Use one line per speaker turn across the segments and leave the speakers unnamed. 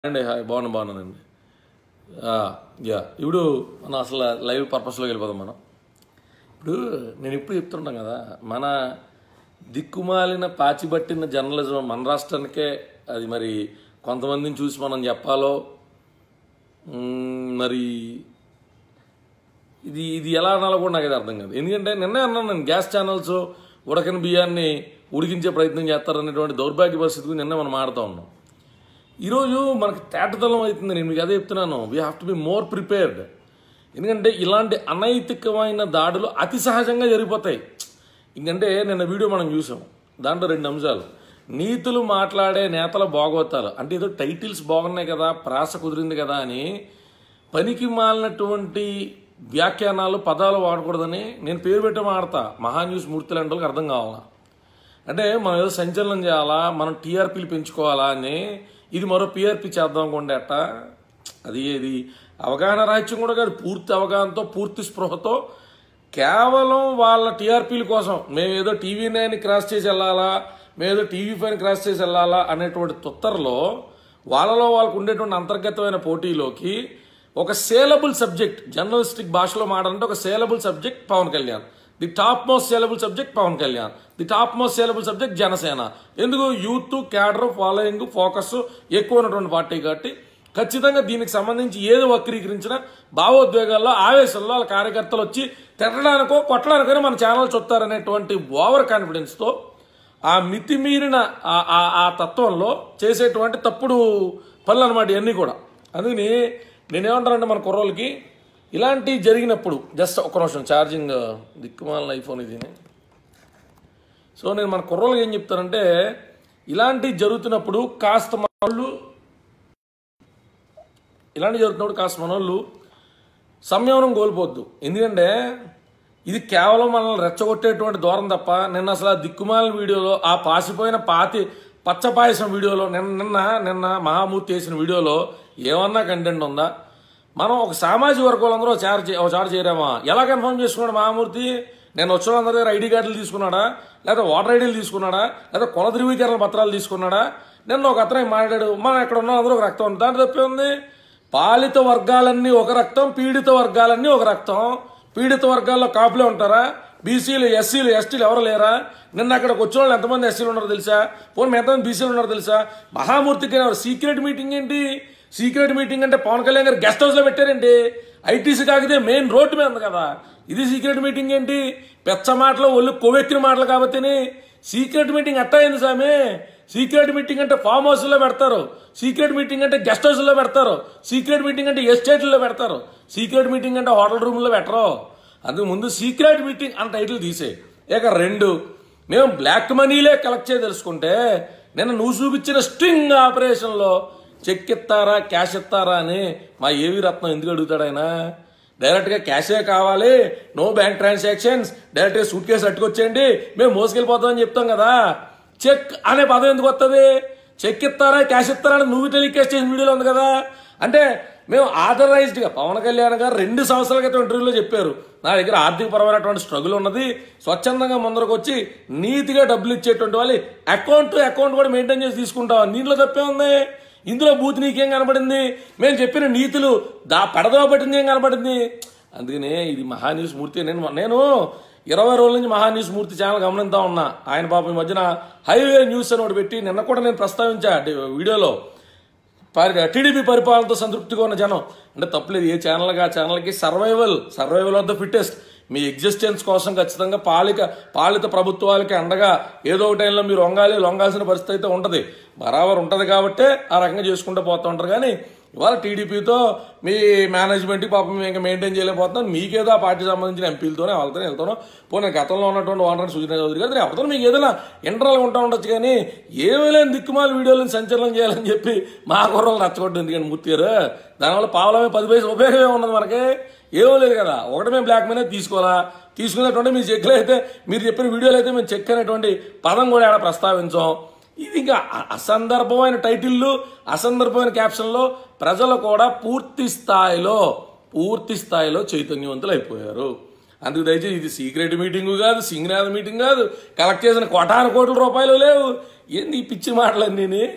అండి హాయ్ బాగున్నా బాగున్నానండి ఆ, యా ఇప్పుడు మనం అసలు లైవ్ పర్పస్లోకి వెళ్ళిపోదాం మనం ఇప్పుడు నేను ఇప్పుడు చెప్తుంటాం కదా మన దిక్కుమాలిన పాచిబట్టిన జర్నలిజం మన రాష్ట్రానికే అది మరి కొంతమందిని చూసి మనం చెప్పాలో మ్మ్, మరి ఇది ఇది ఎలా అనాలో కూడా నాకు ఇది అర్థం కాదు ఎందుకంటే నిన్నే అన్నాను నేను గ్యాస్ ఛానల్స్ ఉడకని బియ్యాన్ని ఉడికించే ప్రయత్నం చేస్తారనేటువంటి దౌర్భాగ్య పరిస్థితి గురించి నిన్న మనం ఆడుతూ ఉన్నాం ఈరోజు మనకి తేటతలం అవుతుంది నేను మీకు అదే చెప్తున్నాను we have to be more prepared ఎందుకంటే ఇలాంటి అనైతికమైన దాడులు అతి సహజంగా జరిగిపోతాయి ఎందుకంటే నిన్న వీడియో మనం చూసాం దాంట్లో రెండు అంశాలు నీతులు మాట్లాడే నేతల బాగోతాలు అంటే ఏదో టైటిల్స్ బాగున్నాయి కదా ప్రాస కుదిరింది కదా అని పనికి మాలినటువంటి వ్యాఖ్యానాలు పదాలు వాడకూడదని నేను పేరు పెట్టి ఆడతా మహాన్యూస్ మూర్తి లాంటి వాళ్ళకి అర్థం కావాలా అంటే మనం ఏదో సంచలనం చేయాలా మనం టీఆర్పీలు పెంచుకోవాలా అని ఇది మరో పీఆర్పీ చేద్దాం అనుకోండి అట్ట అది ఇది అవగాహన రాహిత్యం కూడా కాదు పూర్తి అవగాహనతో పూర్తి స్పృహతో కేవలం వాళ్ళ టీఆర్పీల కోసం మేము ఏదో టీవీ నైన్ క్రాస్ చేసి వెళ్ళాలా మేము ఏదో టీవీ ఫైవ్ క్రాస్ చేసి వెళ్ళాలా అనేటువంటి తొత్తరలో వాళ్ళలో వాళ్ళకు ఉండేటువంటి అంతర్గతమైన పోటీలోకి ఒక సేలబుల్ సబ్జెక్ట్ జర్నలిస్టిక్ భాషలో మాట్లాడంటే ఒక saleable subject Pawan Kalyan the top most saleable subject Pawan Kalyan the top most saleable subject Janasena ఎందుకు యూత్ క్యాడర్ ఫాలోయింగ్ ఫోకస్ ఎక్కువ ఉన్నటువంటి పార్టీ కాబట్టి ఖచ్చితంగా దీనికి సంబంధించి ఏది వక్రీకరించినా భావోద్వేగాల్లో ఆవేశంలో వాళ్ళ కార్యకర్తలు వచ్చి తిట్టడానికో కొట్టడానికో మన ఛానల్ చూస్తారనేటువంటి ఓవర్ కాన్ఫిడెన్స్తో ఆ మితిమీరిన ఆ- ఆ- ఆ తత్వంలో చేసేటువంటి తప్పుడు పనులు అనమాట ఇవన్నీ కూడా అందుకని నేనేమంటానంటే మన కుర్రోళ్ళకి ఇలాంటివి జరిగినప్పుడు జస్ట్ ఒక నిమిషం ఛార్జింగ్ దిక్కుమాలిన ఐఫోన్ ఇది సో నేను మన కుర్రోళ్ళకి ఏం చెప్తానంటే ఇలాంటివి జరుగుతున్నప్పుడు కాస్త మన వాళ్ళు ఇలాంటివి జరుగుతున్నప్పుడు కాస్త మన వాళ్ళు సంయమనం కోల్పోద్దు ఎందుకంటే ఇది కేవలం మనల్ని రెచ్చగొట్టేటువంటి దూరం తప్ప నిన్న అసలు ఆ దిక్కుమాలిన వీడియోలో ఆ పాసిపోయిన పాతి పచ్చపాయసం వీడియోలో నిన్న నిన్న నిన్న మహామూర్తి వేసిన వీడియోలో ఏమన్నా కంటెంట్ ఉందా మనం ఒక సామాజిక వర్గాలందరూ ఒక చార్ చే- ఒక చారు చేరామా ఎలా కన్ఫర్మ్ చేసుకున్నాడు మహామూర్తి నేను వచ్చిన అందరి దగ్గర ఐడి కార్డులు తీసుకున్నాడా లేదా ఓటర్ ఐడీలు తీసుకున్నాడా లేదా కుల ధృవీకరణ పత్రాలు తీసుకున్నాడా నిన్న ఒక అతను మాట్లాడాడు మనం ఎక్కడ ఉన్నాం అందరూ ఒక రక్తం ఉంది దాంట్లో తప్పే ఉంది పాలిత వర్గాలన్నీ ఒక రక్తం పీడిత వర్గాలన్నీ ఒక రక్తం పీడిత వర్గాల్లో కాపులే ఉంటారా బీసీలు ఎస్సీలు ఎస్టీలు ఎవరు లేరా నిన్న అక్కడికి వచ్చిన వాళ్ళు ఎంతమంది ఎస్సీలు ఉన్నారో తెలుసా పోనీ ఎంతమంది బీసీలు ఉన్నారో తెలుసా మహామూర్తికి సీక్రెట్ మీటింగ్ ఏంటి సీక్రెట్ మీటింగ్ అంటే పవన్ కళ్యాణ్ గారు గెస్ట్ హౌస్ లో పెట్టారండి ఐటీసీ కాకితే మెయిన్ రోడ్డు మీద ఉంది కదా ఇది సీక్రెట్ మీటింగ్ ఏంటి పెచ్చ మాటలు ఒళ్ళు కొవ్వెక్కిన మాటలు కాబట్టి సీక్రెట్ మీటింగ్ అట్టా అయింది సామి సీక్రెట్ మీటింగ్ అంటే ఫామ్ హౌస్ లో పెడతారు సీక్రెట్ మీటింగ్ అంటే గెస్ట్ హౌస్ లో పెడతారు సీక్రెట్ మీటింగ్ అంటే ఎస్టేట్లో పెడతారు సీక్రెట్ మీటింగ్ అంటే హోటల్ రూమ్ లో పెట్టరు అందుకు ముందు సీక్రెట్ మీటింగ్ అని టైటిల్ తీసే ఇక రెండు మేము బ్లాక్ మనీలే కలెక్ట్ చేయ తెలుసుకుంటే నిన్న నువ్వు చూపించిన స్ట్రింగ్ ఆపరేషన్లో చెక్ ఇస్తారా క్యాష్ ఇస్తారా అని మా ఏవి రత్నం ఎందుకు అడుగుతాడు ఆయన డైరెక్ట్గా క్యాషే కావాలి నో బ్యాంక్ ట్రాన్సాక్షన్స్ డైరెక్ట్గా సూట్ కేసు అట్టుకొచ్చేయండి మేము మోసుకెళ్ళిపోతామని చెప్తాం కదా చెక్ అనే పదం ఎందుకు వస్తుంది చెక్ ఇస్తారా క్యాష్ ఇస్తారా అని నువ్వు టెలికాస్ట్ చేసిన వీడియోలో ఉంది కదా అంటే మేము ఆథరైజ్డ్గా పవన్ కళ్యాణ్ గారు రెండు సంవత్సరాల క్రితం ఇంటర్వ్యూలో చెప్పారు నా దగ్గర ఆర్థికపరమైనటువంటి స్ట్రగుల్ ఉన్నది స్వచ్ఛందంగా ముందరకు వచ్చి నీతిగా డబ్బులు ఇచ్చేటువంటి వాళ్ళు అకౌంట్ టు అకౌంట్ కూడా మెయింటైన్ చేసి తీసుకుంటాం దీంట్లో తప్పే ఉంది ఇందులో బూత్ నీకేం కనబడింది మేము చెప్పిన నీతులు దా పడదవ పట్టింది ఏం కనబడింది అందుకనే ఇది మహాన్యూస్ మూర్తి నేను నేను ఇరవై రోజుల నుంచి మహాన్యూస్ మూర్తి ఛానల్ గమనిస్తా ఉన్నా ఆయన పాపం ఈ మధ్యన హైవే న్యూస్ అని ఒకటి పెట్టి నిన్న కూడా నేను ప్రస్తావించా డి- వీడియోలో పరి- టీడీపీ పరిపాలనతో సంతృప్తిగా ఉన్న జనం అంటే తప్పలేదు ఏ ఛానల్గా ఆ ఛానల్కి survival survival of the fittest మీ ఎగ్జిస్టెన్స్ కోసం ఖచ్చితంగా పాలిక పాలిత ప్రభుత్వాలకి అండగా ఏదో ఒక టైంలో మీరు వంగాలి లొంగాల్సిన పరిస్థితి అయితే ఉంటుంది బరాబర్ ఉంటుంది కాబట్టే ఆ రకంగా చేసుకుంటూ పోతూ ఉంటారు కానీ ఇవాళ టీడీపీతో మీ మేనేజ్మెంట్కి పాపం మేము ఇంకా మెయింటైన్ చేయలేకపోతున్నాం మీకేదో ఆ పార్టీ సంబంధించిన ఎంపీలతోనే వాళ్ళతోనే వెళ్తాను పోనీ గతంలో ఉన్నటువంటి ఓనర్ సుజనా చౌదరి గారు ఎవరితో మీకు ఏదైనా ఇంటర్నల్గా ఉంటా ఉండొచ్చు కానీ ఏమీ లేని దిక్కుమాల వీడియోలను సంచలనం చేయాలని చెప్పి మా కుర్రలు రచ్చగొట్టు ఎందుకంటే మూర్తి గారు దానివల్ల పావులమే పది పైసలు ఉపయోగమే ఉన్నది మనకి ఏమీ లేదు కదా ఒకటి మేము బ్లాక్ మనీ తీసుకోవాలా తీసుకునేటువంటి మీ చెక్లు అయితే మీరు చెప్పిన వీడియోలు అయితే మేము చెక్ అనేటువంటి పదం కూడా ఆడ ప్రస్తావించాం ఇది ఇంకా అ- అసందర్భమైన టైటిల్లు అసందర్భమైన క్యాప్షన్లో ప్రజలు కూడా పూర్తి స్థాయిలో పూర్తి స్థాయిలో చైతన్యవంతులు అయిపోయారు అందుకు దయచేసి ఇది సీక్రెట్ మీటింగ్ కాదు సింగనాథ్ మీటింగ్ కాదు కలెక్ట్ చేసిన కోటాను కోట్ల రూపాయలు లేవు ఏంది ఈ పిచ్చి మాటలన్నీ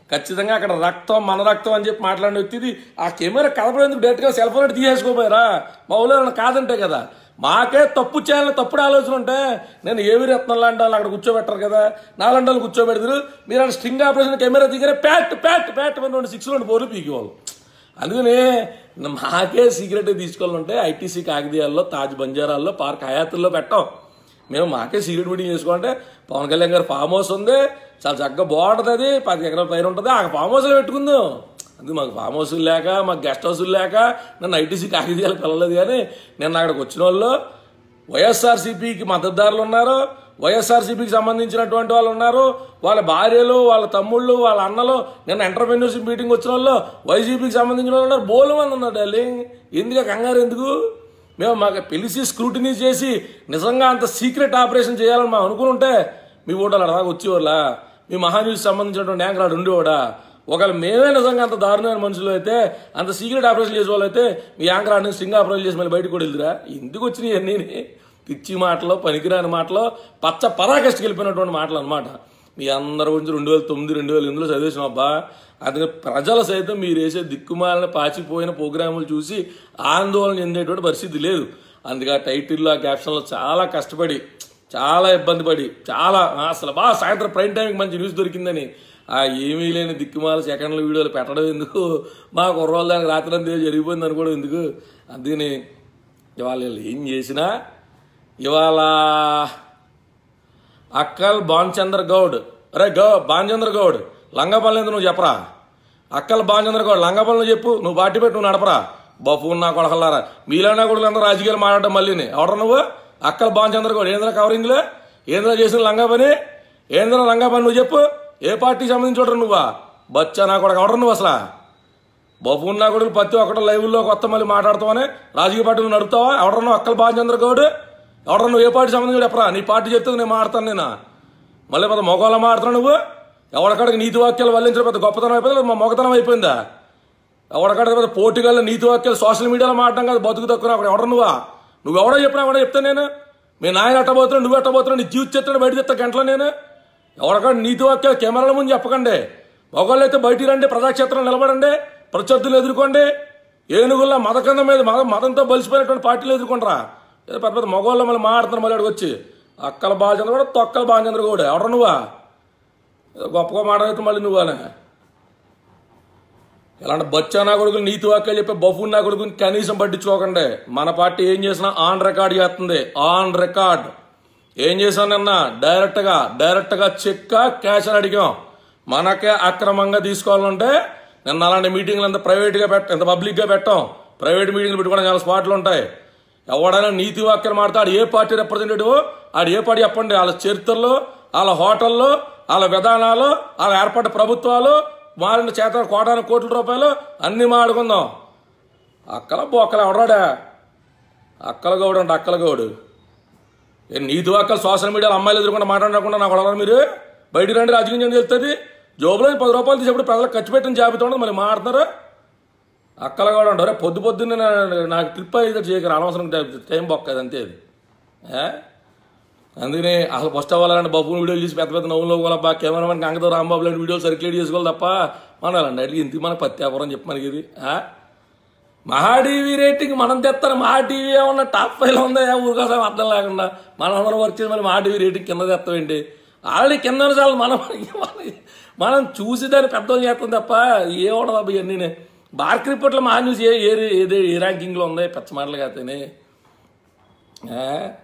ఖచ్చితంగా అక్కడ రక్తం మన రక్తం అని చెప్పి మాట్లాడిన వ్యక్తిది ఆ కెమెరా కలపడేందుకు డైరెక్ట్గా సెల్ ఫోన్ తీసేసుకోపోయారా మా ఊళ్ళో కాదంటే కదా మాకే తప్పు చేయాలని తప్పుడు ఆలోచన ఉంటే నేను ఏవి రత్నం లాంటి వాళ్ళు అక్కడ కూర్చోబెట్టరు కదా నాలాంటి వాళ్ళు కూర్చోబెడతారు మీరు అక్కడ స్ట్రింగ్ ఆపరేషన్ కెమెరా దిగరే ప్యాట్ ప్యాట్ ప్యాట్ అని రెండు సిక్స్ రెండు బోర్లు పీకేవాళ్ళు అందుకనే మాకే సీక్రెట్ తీసుకోవాలంటే ఐటీసీ కాకతీయాల్లో తాజ్ బంజారాల్లో పార్క్ హయాతుల్లో పెట్టాం మేము మాకే సీక్రెట్ మీటింగ్ చేసుకోవాలంటే పవన్ కళ్యాణ్ గారు ఫామ్ హౌస్ ఉంది చాలా చక్కగా బాగుంటుంది అది పది ఎకరాల పైన ఉంటుంది ఆ ఫామ్ హౌస్లో పెట్టుకుందాం అందుకు మాకు ఫామ్ హౌస్లు లేక మాకు గెస్ట్ హౌస్లు లేక నన్ను ఐటీసీ కాకతీయాలకు వెళ్ళలేదు కానీ నేను అక్కడికి వచ్చిన వాళ్ళు వైఎస్ఆర్సీపీకి మద్దతుదారులు ఉన్నారు వైఎస్ఆర్సీపీకి సంబంధించినటువంటి వాళ్ళు ఉన్నారు వాళ్ళ భార్యలు వాళ్ళ తమ్ముళ్ళు వాళ్ళ అన్నలు నిన్న ఎంటర్ప్రెన్యూర్షిప్ మీటింగ్ వచ్చిన వాళ్ళు వైసీపీకి సంబంధించిన వాళ్ళు ఉన్నారు బోలు మంది ఉన్నారు డార్లింగ్ ఎందుకు కంగారు ఎందుకు మేము మాకు పిలిచి స్క్రూటినీ చేసి నిజంగా అంత సీక్రెట్ ఆపరేషన్ చేయాలని మేము అనుకుని ఉంటే మీ ఓటర్లు అలా వచ్చేవాళ్ళ మీ మహాన్యూస్ సంబంధించినటువంటి యాంకర్ ఆడు ఉండేవాడా ఒకవేళ మేమే నిజంగా అంత దారుణమైన మనుషులు అయితే అంత సీక్రెట్ ఆపరేషన్ చేసే వాళ్ళు అయితే మీ యాంకర్ ఆడిని స్ట్రింగ్ ఆపరేషన్ చేసి మళ్ళీ బయటకు కూడా వెళ్తురా ఎందుకు వచ్చినాయి అన్నీ పిచ్చి మాటలు పనికిరాని మాటలు పచ్చ పరాకష్టికి వెళ్ళిపోయినటువంటి మాటలు అనమాట మీ అందరి గురించి రెండు వేల తొమ్మిది రెండు వేల ఎనిమిదిలో చదివేసిన అబ్బా అందుకే ప్రజలు సైతం మీరు వేసే దిక్కుమాలిన పాచిపోయిన ప్రోగ్రాములు చూసి ఆందోళన చెందేటువంటి పరిస్థితి లేదు అందుకే ఆ టైటిల్లో ఆ క్యాప్షన్లో చాలా కష్టపడి చాలా ఇబ్బంది పడి చాలా అసలు బాగా సాయంత్రం ప్రైమ్ టైంకి మంచి న్యూస్ దొరికిందని ఆ ఏమీ లేని దిక్కుమాల సెకండ్ల వీడియోలు పెట్టడం ఎందుకు మా కుర్రోళ్ళ దానికి రాత్రి అంతా జరిగిపోయింది అనుకోవడం ఎందుకు అందుకని ఇవాళ వీళ్ళు ఏం చేసినా ఇవాళ అక్కల్ భాన్చంద్ర గౌడ్ అరే గౌ భాన్చంద్ర గౌడ్ లంగపల్లి ఎందుకు నువ్వు చెప్పరా అక్కల్ భాన్చంద్ర గౌడ్ లంగపల్లి నువ్వు చెప్పు నువ్వు బాటి పెట్టి నువ్వు నడపరా బఫు నా కొడకల్లారా మీలోనే కూడా అందరూ రాజకీయాలు మాట్లాడటం మళ్ళీని ఎవరు నువ్వు అక్కల్ భాన్చంద్ర గౌడ్ ఏంద్ర కవరింగ్లో ఏంద్ర చేసిన లంగా పని ఏంద్ర లంగా పని నువ్వు చెప్పు ఏ పార్టీకి సంబంధించి నువ్వా బచ్చా నా కొడక ఎవరు నువ్వు అసలు బఫు నా కొడుకు ప్రతి ఒక్కటి లైవ్లో కొత్త మళ్ళీ మాట్లాడుతావని రాజకీయ పార్టీలు నడుపుతావా ఎవడన్నా అక్కల్ భాన్చంద్ర గౌడ్ ఎవడన్నా నువ్వు ఏ పార్టీ సంబంధించి చెప్పరా నీ పార్టీ చెప్తే నేను మాడతాను నేను మళ్ళీ పెద్ద మొగోళ్ళ మాడుతున్నావు నువ్వు ఎవడక్కడికి నీతి వాక్యాలు వల్లించడం పెద్ద గొప్పతనం అయిపోయింది మా మొగతనం అయిపోయిందా ఎవడక్కడికి పెద్ద పోటీగల నీతి వాక్యాలు సోషల్ మీడియాలో మాడటం కాదు బతుకు తక్కువ అక్కడ ఎవడ నువ్వా నువ్వు ఎవడో చెప్పినా ఎవడో చెప్తాను నేను మీ నాయన ఎట్టబోతున్నావు నువ్వు ఎట్టబోతున్నావు నీ జీవిత చిత్రం బయట చెప్తా గంటలో నేను ఎవడక్కడ నీతి వాక్యాలు కెమెరాల ముందు చెప్పకండి మగవాళ్ళు అయితే బయటికి రండి ప్రజాక్షేత్రం నిలబడండి ప్రత్యర్థులు ఎదుర్కోండి ఏనుగుల మదకందం మీద మద మదంతో బలిసిపోయినటువంటి పార్టీలు ఎదుర్కొంటారా ఏదో పెద్ద పెద్ద మగవాళ్ళు మళ్ళీ మాట్లాడుతున్నారు మళ్ళీ అక్కడికి వచ్చి అక్కల బాలచంద్ర కూడా తొక్కల బాలచంద్ర కూడా ఎవరు నువ్వా ఏదో గొప్పగా మాట్లాడితే మళ్ళీ నువ్వానే ఇలాంటి బచ్చా నా కొడుకులు నీతి వాక్యాలు చెప్పే బఫూన్ నా కొడుకుని కనీసం పట్టించుకోకండి మన పార్టీ ఏం చేసినా ఆన్ రికార్డ్ చేస్తుంది ఆన్ రికార్డ్ ఏం చేశాం నిన్న డైరెక్ట్ గా డైరెక్ట్ గా చెక్క క్యాష్ అని అడిగాం మనకే అక్రమంగా తీసుకోవాలంటే నిన్న అలాంటి మీటింగ్లు అంతా ప్రైవేట్ గా పెట్ట ఎంత పబ్లిక్ గా పెట్టాం ప్రైవేట్ మీటింగ్లు పెట్టుకోవడం చాలా స్పాట్లు ఉంటాయి ఎవడైనా నీతి వాక్యం మాడతాడు ఏ పార్టీ రిప్రజెంటేటివ్ ఆడు ఏ పార్టీ చెప్పండి వాళ్ళ చరిత్రలో వాళ్ళ హోటల్లో వాళ్ళ విధానాలు వాళ్ళ ఏర్పడ్డ ప్రభుత్వాలు మారిన చేత కోటాను కోట్ల రూపాయలు అన్ని మాడుకుందాం అక్కల బొక్కల ఎవడాడా అక్కల గౌడు అంటే అక్కల గౌడు ఏ నీతి వాక్కలు సోషల్ మీడియాలో అమ్మాయిలు ఎదుర్కొంటే మాట్లాడకుండా నాకు అడగరా మీరు బయటికి రండి రాజకీయం చేయండి తెలుస్తుంది జోబులో పది రూపాయలు తీసేప్పుడు ప్రజలకు ఖర్చు పెట్టిన జాబితా ఉండదు మరి మాట్లాడతారు అక్కల కూడా ఉంటారు పొద్దు పొద్దున్నే నా- నాకు ట్రిప్ అయితే చేయకరు అనవసరం టైం బొక్కది అంతే అది ఏ? అందుకని అసలు ఫస్ట్ అవ్వాలంటే బాబు వీడియోలు చేసి పెద్ద పెద్ద నవ్వులు నవ్వుకోవాలబ్బా కెమెరామెన్ గంగతో రాంబాబు లాంటి వీడియోలు సర్క్యులేట్ చేసుకోవాలి తప్ప మనాలండి అడిగి ఇంటికి మనకు పత్తి వ్యాపారం చెప్పి మనకి ఇది ఆ? మహా టీవీ రేటింగ్ మనం తెస్తాను మహా టీవీ ఏమన్నా టాప్ ఫైవ్ ఉందా ఊరికోసం అర్థం లేకుండా మనం అందరం వర్క్ చేసి మళ్ళీ మహా టీవీ రేటింగ్ కింద తెస్తామేంటి ఆల్రెడీ కింద ఉన్న చాలు మనం మనం చూసి దాన్ని పెద్దలు చేస్తాం తప్ప ఏముండదు అబ్బా ఇవన్నీ బార్క్ రిపోర్ట్లో మహా న్యూస్ ఏ ఏ ఏదే ఏ ర్యాంకింగ్లో ఉంది పెచ్చ మాటలు కాతేనే ఆ?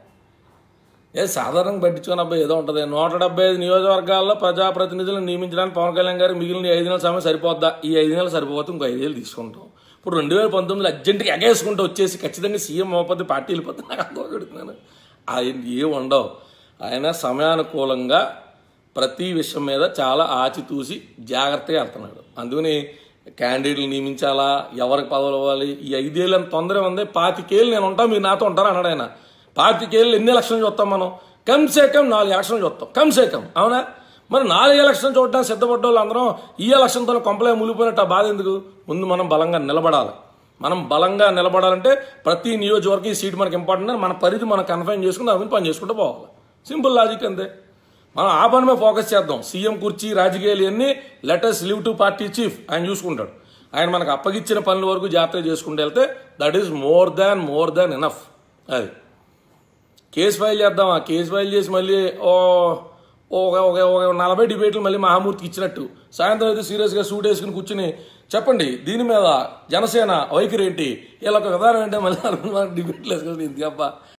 ఏ సాధారణంగా పట్టించుకుని అబ్బాయి ఏదో ఉంటుంది నూట డెబ్బై ఐదు నియోజకవర్గాల్లో ప్రజాప్రతినిధులను నియమించడానికి పవన్ కళ్యాణ్ గారికి మిగిలిన ఈ ఐదు నెలల సమయం సరిపోద్దా ఈ ఐదు నెలలు సరిపోతే ఇంకో ఐదేళ్ళు తీసుకుంటాం ఇప్పుడు రెండు వేల పంతొమ్మిదిలో అర్జెంట్గా ఎగేసుకుంటూ వచ్చేసి ఖచ్చితంగా సీఎం అవ్వకపోతే పార్టీ వెళ్ళిపోతే నాకు అర్థం పెడుతున్నాను ఆయన ఏం ఉండవు ఆయన సమయానుకూలంగా ప్రతి విషయం మీద చాలా ఆచితూసి జాగ్రత్తగా వెళ్తున్నాడు అందుకని క్యాండిడేట్లు నియమించాలా ఎవరికి పదవులు ఇవ్వాలి ఈ ఐదేళ్ళు అంత తొందర ఉంది పాతికేళ్ళు నేను ఉంటా మీరు నాతో ఉంటారా అన్నాడు ఆయన పాతికేళ్ళు ఎన్ని ఎలక్షన్లు చూస్తాం మనం కమ్సే కమ్ నాలుగు ఎలక్షన్లు చూస్తాం కమ్సే కమ్ అవునా మరి నాలుగు ఎలక్షన్ చూడడానికి సిద్ధపడ్డ వాళ్ళు అందరం ఈ ఎలక్షన్తో కొంపలే మునిగిపోయినట్టు ఆ బాధ ఎందుకు ముందు మనం బలంగా నిలబడాలి మనం బలంగా నిలబడాలంటే ప్రతి నియోజకవర్గం ఈ సీట్ మనకి ఇంపార్టెంట్ అని మన పరిధి మనం కన్ఫైన్ చేసుకుని దాని మీద పని చేసుకుంటూ పోవాలి సింపుల్ లాజిక్ అంతే మనం ఆ పని మీద ఫోకస్ చేద్దాం సీఎం కుర్చీ రాజకీయాలు ఇవన్నీ letters leave to party chief ఆయన చూసుకుంటాడు ఆయన మనకు అప్పగిచ్చిన పనుల వరకు జాగ్రత్తగా చేసుకుంటూ వెళ్తే that is more than more than enough అది కేసు ఫైల్ చేద్దాం ఆ కేసు ఫైల్ చేసి మళ్ళీ ఓ ఓ ఒక ఒక ఒక నలభై డిబేట్లు మళ్ళీ మహామూర్తికి ఇచ్చినట్టు సాయంత్రం అయితే సీరియస్గా సూట్ వేసుకుని కూర్చుని చెప్పండి దీని మీద జనసేన వైఖరి ఏంటి వీళ్ళ ఒక విధానం ఏంటో మళ్ళీ డిబేట్లు వేసుకుని ఇంతకబ్బా